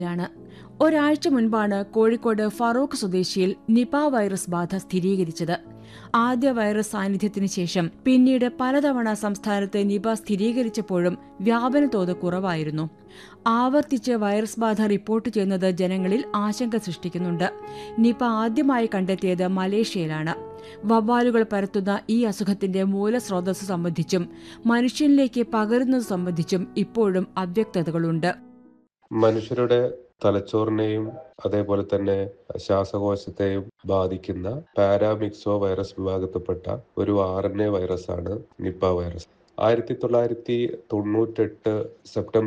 ാണ് ഒരാഴ്ച മുൻപാണ് കോഴിക്കോട് ഫറൂഖ് സ്വദേശിയിൽ നിപ വൈറസ് ബാധ സ്ഥിരീകരിച്ചത് ആദ്യ വൈറസ് സാന്നിധ്യത്തിന് ശേഷം പിന്നീട് പലതവണ സംസ്ഥാനത്ത് നിപ സ്ഥിരീകരിച്ചപ്പോഴും വ്യാപന തോത് കുറവായിരുന്നു ആവർത്തിച്ച് വൈറസ് ബാധ റിപ്പോർട്ട് ചെയ്യുന്നത് ജനങ്ങളിൽ ആശങ്ക സൃഷ്ടിക്കുന്നുണ്ട് നിപ ആദ്യമായി കണ്ടെത്തിയത് മലേഷ്യയിലാണ് വവ്വാലുകൾ പരത്തുന്ന ഈ അസുഖത്തിന്റെ മൂലസ്രോതസ് സംബന്ധിച്ചും മനുഷ്യനിലേക്ക് പകരുന്നത് സംബന്ധിച്ചും ഇപ്പോഴും അവ്യക്തതകളുണ്ട് മനുഷ്യരുടെ തലച്ചോറിനെയും അതേപോലെ തന്നെ ശ്വാസകോശത്തെയും ബാധിക്കുന്ന പാരാമിക്സോ വൈറസ് വിഭാഗത്തിൽപ്പെട്ട ഒരു ആർ എൻ എ വൈറസ് ആണ് നിപ്പ വൈറസ് ആയിരത്തി തൊള്ളായിരത്തി തൊണ്ണൂറ്റെട്ട് സെപ്റ്റംബർ